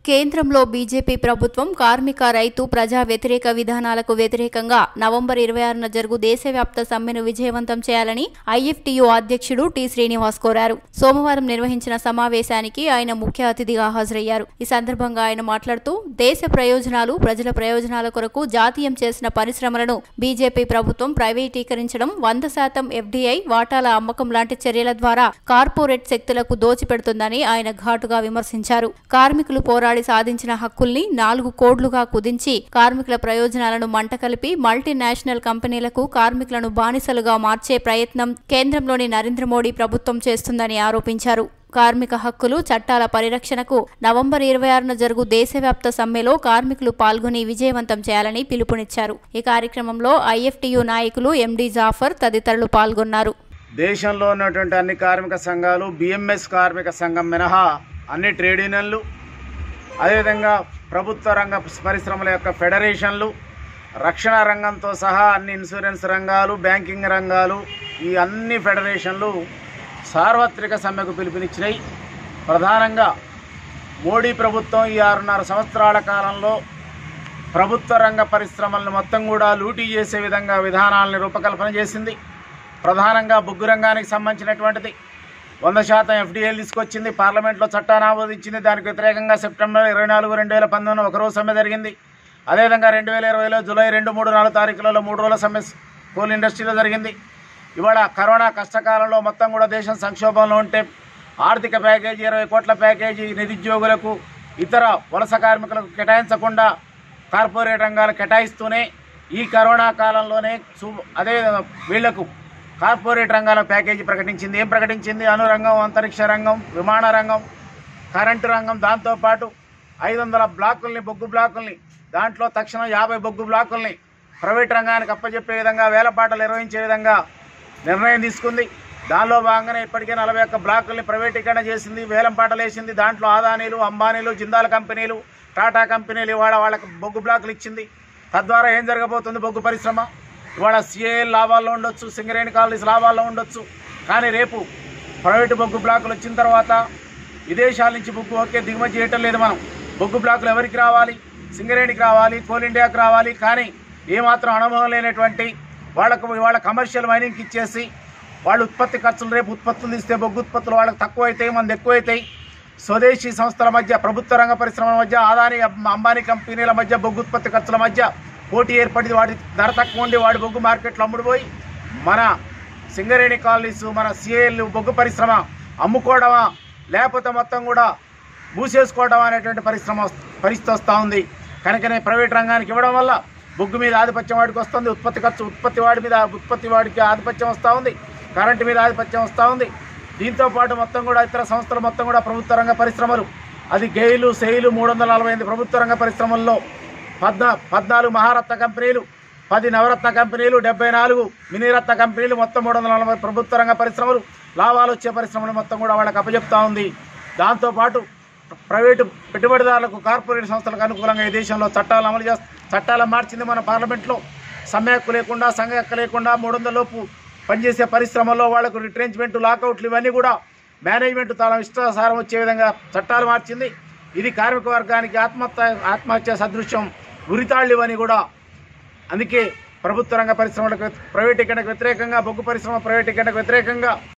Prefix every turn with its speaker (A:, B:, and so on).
A: కేంద్రంలో బీజేపీ ప్రభుత్వం కార్మిక రైతు ప్రజా వ్యతిరేక విధానాలకు వ్యతిరేకంగా నవంబర్ ఇరవై ఆరున జరుగు దేశవ్యాప్త సమ్మెను విజయవంతం చేయాలని ఐఎఫ్టీయూ అధ్యక్షుడు టి శ్రీనివాస్ కోరారు సోమవారం నిర్వహించిన సమావేశానికి ఆయన ముఖ్య అతిథిగా హాజరయ్యారు ఈ సందర్భంగా ఆయన మాట్లాడుతూ దేశ ప్రయోజనాలు ప్రజల ప్రయోజనాల కొరకు జాతీయం చేసిన పరిశ్రమలను బీజేపీ ప్రభుత్వం ప్రైవేటీకరించడం వంద శాతం ఎఫ్డీఐ వాటాల అమ్మకం లాంటి చర్యల ద్వారా కార్పొరేట్ శక్తులకు దోచిపెడుతుందని ఆయన ఘాటుగా విమర్శించారు కార్మికులు పోరాడి సాధించిన హక్కుల్ని నాలుగు కోడ్లుగా కుదించి కార్మికుల ప్రయోజనాలను మంటకలిపి మల్టీనేషనల్ కంపెనీలకు కార్మికులను బానిసలుగా మార్చే ప్రయత్నం కేంద్రంలోని నరేంద్ర మోడీ ప్రభుత్వం చేస్తుందని ఆరోపించారు కార్మిక హక్కులు చట్టాల పరిరక్షణకు నవంబర్ ఇరవై ఆరున జరుగు దేశవ్యాప్త సమ్మెలో కార్మికులు పాల్గొని విజయవంతం చేయాలని పిలుపునిచ్చారు ఈ కార్యక్రమంలో ఐఎఫ్టీయూ నాయకులు ఎండి జాఫర్ తదితరులు పాల్గొన్నారు
B: దేశంలో ఉన్నటువంటి అన్ని కార్మిక సంఘాలు బిఎంఎస్ కార్మిక సంఘం మినహా అన్ని ట్రేడ్ యూనియన్లు అదేవిధంగా ప్రభుత్వ రంగ పరిశ్రమల యొక్క ఫెడరేషన్లు రక్షణ రంగంతో సహా అన్ని ఇన్సూరెన్స్ రంగాలు బ్యాంకింగ్ రంగాలు ఈ అన్ని ఫెడరేషన్లు సార్వత్రిక సమ్మెకు పిలుపునిచ్చినాయి ప్రధానంగా మోడీ ప్రభుత్వం ఈ ఆరున్నర సంవత్సరాల కాలంలో ప్రభుత్వ రంగ పరిశ్రమలను మొత్తం కూడా లూటీ చేసే విధంగా విధానాలను రూపకల్పన చేసింది ప్రధానంగా బొగ్గు రంగానికి సంబంధించినటువంటిది వంద శాతం ఎఫ్డీఏలు తీసుకొచ్చింది పార్లమెంట్లో చట్టాన్ని ఆమోదించింది దానికి వ్యతిరేకంగా సెప్టెంబర్ ఇరవై నాలుగు రెండు వేల పంతొమ్మిది ఒకరోజు సమ్మె జరిగింది అదేవిధంగా రెండు వేల ఇరవైలో జూలై రెండు మూడు నాలుగు తారీఖులలో మూడు రోజుల సమ్మె కోల్ ఇండస్ట్రీలో జరిగింది ఇవాళ కరోనా కష్టకాలంలో మొత్తం కూడా దేశం సంక్షోభంలో ఉంటే ఆర్థిక ప్యాకేజీ ఇరవై కోట్ల ప్యాకేజీ నిరుద్యోగులకు ఇతర వలస కార్మికులకు కేటాయించకుండా కార్పొరేట్ రంగాలు కేటాయిస్తూనే ఈ కరోనా కాలంలోనే చూ అదే వీళ్లకు కార్పొరేట్ రంగాల ప్యాకేజీ ప్రకటించింది ఏం ప్రకటించింది అణు రంగం అంతరిక్ష రంగం విమాన రంగం కరెంటు రంగం దాంతోపాటు ఐదు వందల బ్లాకుల్ని బొగ్గు బ్లాకుల్ని దాంట్లో తక్షణం యాభై బొగ్గు బ్లాకుల్ని ప్రైవేట్ రంగానికి అప్పచెప్పే విధంగా వేలపాటలు నిర్వహించే విధంగా నిర్ణయం తీసుకుంది దానిలో భాగంగానే ఇప్పటికే నలభై ఒక్క బ్లాకుల్ని ప్రైవేటీకరణ చేసింది వేలం పాటలు వేసింది దాంట్లో ఆదానీలు అంబానీలు జిందాల్ కంపెనీలు టాటా కంపెనీలు ఇవాళ వాళ్ళకి బొగ్గు బ్లాకులు ఇచ్చింది తద్వారా ఏం జరగబోతుంది బొగ్గు పరిశ్రమ ఇవాళ సిఏఎల్ లాభాల్లో ఉండొచ్చు సింగరేణి కాలనీస్ లాభాల్లో ఉండొచ్చు కానీ రేపు ప్రైవేటు బొగ్గు బ్లాకులు వచ్చిన తర్వాత విదేశాల నుంచి బొగ్గు ఓకే దిగుమతి చేయటం లేదు మనం బొగ్గు బ్లాకులు ఎవరికి రావాలి సింగరేణికి రావాలి కోల్ ఇండియాకి రావాలి కానీ ఏమాత్రం అనుభవం లేనటువంటి వాళ్ళకు వాళ్ళ కమర్షియల్ మైనింగ్కి ఇచ్చేసి వాళ్ళు ఉత్పత్తి ఖర్చులు రేపు ఉత్పత్తులు ఇస్తే బొగ్గు ఉత్పత్తులు వాళ్ళకి తక్కువ అవుతాయి మనది ఎక్కువ అవుతాయి స్వదేశీ సంస్థల మధ్య ప్రభుత్వ రంగ పరిశ్రమల మధ్య ఆదాని అంబానీ కంపెనీల మధ్య బొగ్గు ఉత్పత్తి ఖర్చుల మధ్య పోటీ ఏర్పడింది వాడి ధర తక్కువ ఉండి వాడి బొగ్గు మార్కెట్లో అమ్ముడుపోయి మన సింగరేణి కాలనీస్ మన సిఏఎల్ బొగ్గు పరిశ్రమ అమ్ముకోవడమా లేకపోతే మొత్తం కూడా మూసేసుకోవడం అనేటువంటి పరిశ్రమ వస్- పరిస్థితి వస్తూ ఉంది కనుకనే ప్రైవేట్ రంగానికి ఇవ్వడం వల్ల బొగ్గు మీద ఆధిపత్యం వాడికి వస్తుంది ఉత్పత్తి ఖర్చు ఉత్పత్తి వాడి మీద ఉత్పత్తి వాడికి ఆధిపత్యం వస్తూ ఉంది కరెంటు మీద ఆధిపత్యం వస్తూ ఉంది దీంతో పాటు మొత్తం కూడా ఇతర సంస్థలు మొత్తం కూడా ప్రభుత్వ రంగ పరిశ్రమలు అది గెయిలు సెయిలు మూడు వందల నలభై ఎనిమిది ప్రభుత్వ రంగ పరిశ్రమల్లో పద్నా పద్నాలుగు మహారత్న కంపెనీలు పది నవరత్న కంపెనీలు డెబ్బై నాలుగు మినీరత్న కంపెనీలు మొత్తం మూడు వందల నలభై ప్రభుత్వ రంగ పరిశ్రమలు లాభాలు వచ్చే పరిశ్రమలు మొత్తం కూడా వాళ్ళకి అప్పచెప్తా ఉంది దాంతోపాటు ప్రైవేటు పెట్టుబడిదారులకు కార్పొరేట్ సంస్థలకు అనుకూలంగా ఈ దేశంలో చట్టాలు అమలు చేస్త చట్టాలు మార్చింది మన పార్లమెంట్లో సమ్మె హక్కు లేకుండా సంఘ హక్కు లేకుండా మూడు వందల లోపు పనిచేసే పరిశ్రమల్లో వాళ్లకు రిట్రెంచ్మెంట్ లాకౌట్లు ఇవన్నీ కూడా మేనేజ్మెంట్ తన ఇష్టాసారం వచ్చే విధంగా చట్టాలు మార్చింది ఇది కార్మిక వర్గానికి ఆత్మహత్య ఆత్మహత్య సదృశ్యం ఉరితాళ్ళు ఇవని కూడా అందుకే ప్రభుత్వ రంగ పరిశ్రమలకు వ్యతి- ప్రైవేటీకరణకు వ్యతిరేకంగా బొగ్గు పరిశ్రమ ప్రైవేటీకరణకు వ్యతిరేకంగా